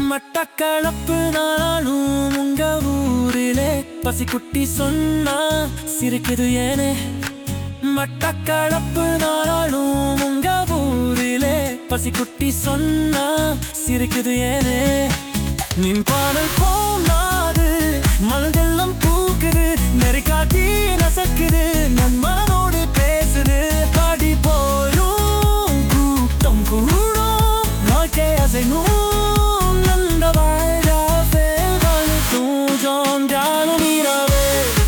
மட்டக்களப்பு நானும் உங்க ஊரிலே பசிக்குட்டி சொன்னா சிரிக்குது ஏனே மட்டக்களப்பு நானும் உங்க ஊரிலே பசிக்குட்டி சொன்னா சிரிக்குது ஏனே நின் பாடல் போனாது மனதெல்லாம் பூக்குது நெருக்காட்டி நசக்குது நண்பனோடு பேசுது பாடி போயும் கூட்டம் கூடும் வாழ்க்கை அசைனும் நந்த வாழவே வாழ்த்தும் ஜோன்றாலும் இரவே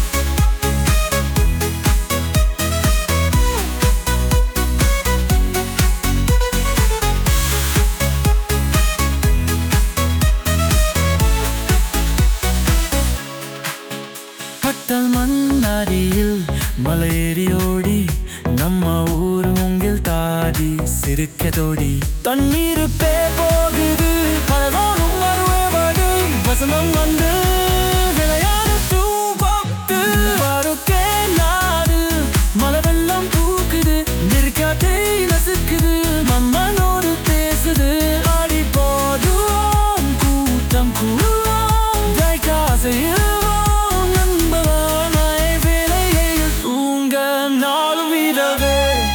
பட்டல் மண்ணடியில் மலையேறியோடி நம்ம ஊர் உங்கில் தாடி சிறுக்கதோடி தண்ணீர் பே போகுது பலரோடும் வருவது வசனம் வந்து விளையாடு தூபத்து வருக்கே நாடு மழை வெள்ளம் பூக்குது நெருக்காட்டை நசுக்குது மம்மனோடு பேசுது ஆடி போதும் கூட்டம் கூடும் ஜெய்காசையும் நண்பனாய் வேலையில் தூங்க நாளும் விடவே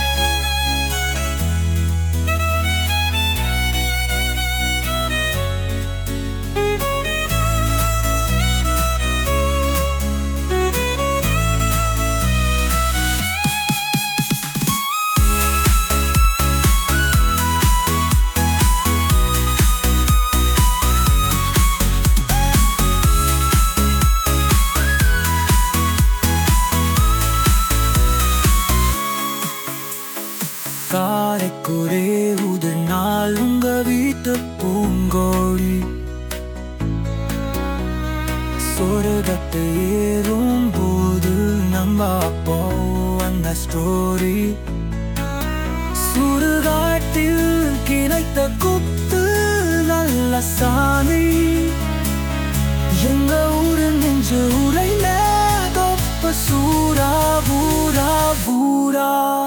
காரைக்குறே உதல் நாள் உங்க வீட்டு பூங்கோழி சொருகத்தை ஏறும் போது நம்ம அப்போ அந்த ஸ்டோரி சுடுகாட்டில் கிடைத்த குத்து நல்ல சாமி எங்க ஊரு நெஞ்சு உரையில தொப்ப சூரா ஊரா ஊரா